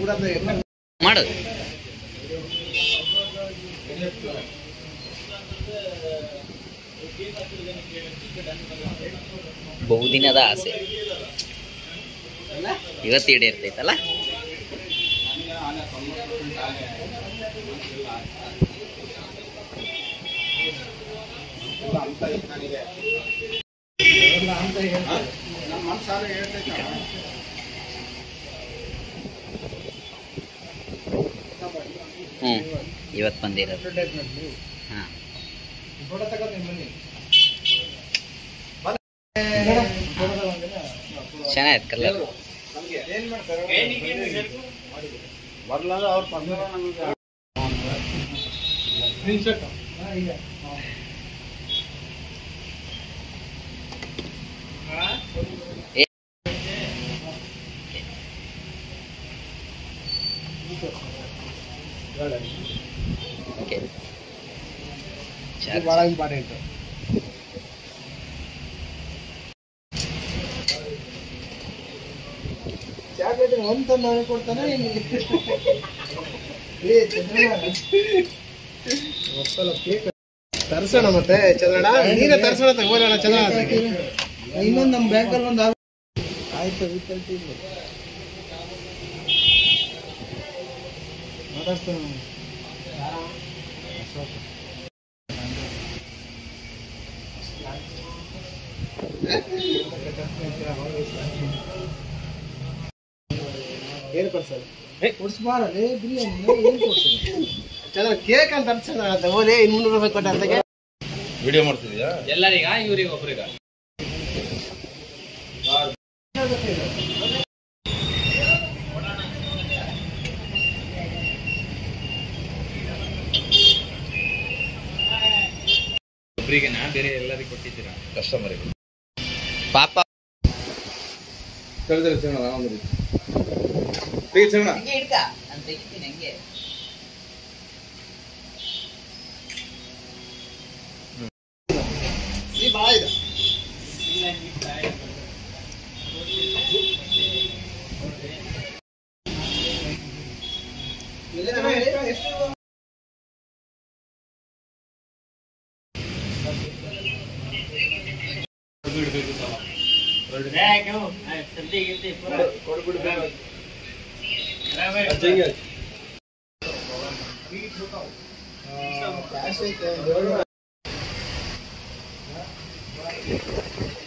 ಮಾಡು ಬಹುದಿನದ ಆಸೆ ಇವತ್ತು ಈಡೇರ್ತೈತಲ್ಲ ಹ್ಞೂ ಇವತ್ತು ಬಂದಿರೋದು ಹಾಂ ಚೆನ್ನಾಗಿತ್ತು ಕಲರ್ ಓಕೆ ಭಾಳ ಇಂಪಾರ್ಟೆಂಟ್ ಚಾಕ್ಲೇಟ್ ಒಂದು ತಂದು ಅವನಿಗೆ ಕೊಡ್ತಾನೆ ಏ ಚಂದ್ರಣ್ಣ ಗೊತ್ತಲ್ಲ ಕೇಕ್ ತರ್ಸೋಣ ಮತ್ತೆ ಚಂದ್ರಣ್ಣ ನೀನೇ ತರ್ಸೋಣ ಹೋಗೋಣ ಚಂದ್ರಣ್ಣ ಇನ್ನೊಂದು ನಮ್ಮ ಬ್ಯಾಂಕಲ್ಲಿ ಒಂದು ಆಯ್ತು ವಿಕಲ್ಟಿ ಮಾತಾಡ್ತಾನೆ ಏನು ಕೊಡ್ಸಲ್ಲ ಕೊಡ್ಸ್ಬಾರಲ್ಲ ಬಿರಿಯಾನಿ ಏನು ಕೊಡ್ಸಲ್ಲ ಚಂದ್ರ ಕೇಕ್ ಅಂತ ಅನ್ಸೋಣ ಅಂತ ಓದೇ ಇನ್ನೂರು ರೂಪಾಯಿ ಕೊಟ್ಟ ಅಂತ ವಿಡಿಯೋ ಮಾಡ್ತಿದ್ಯಾ ಎಲ್ಲರಿಗ ಇವ್ರಿಗೆ ಒಬ್ರಿಗ ಒಬ್ರಿಗೆ ನಾ ಬೇರೆ ಎಲ್ಲರಿಗೂ ಕೊಟ್ಟಿದ್ದೀರಾ ಕಸ್ಟಮರಿಗೆ ಪಾಪ ಕಳೆದ್ರೆ ಚೆನ್ನ ಒಂದು ತೆಗಿ ಚೆನ್ನ ಹಂಗೆ ಹಿಡ್ಕ ನಾನು ತೆಗಿತೀನಿ ಹಂಗೆ ಈ ಭಾಳ ಇದೆ ಕ್ಯಾಶ್ ಐತೆ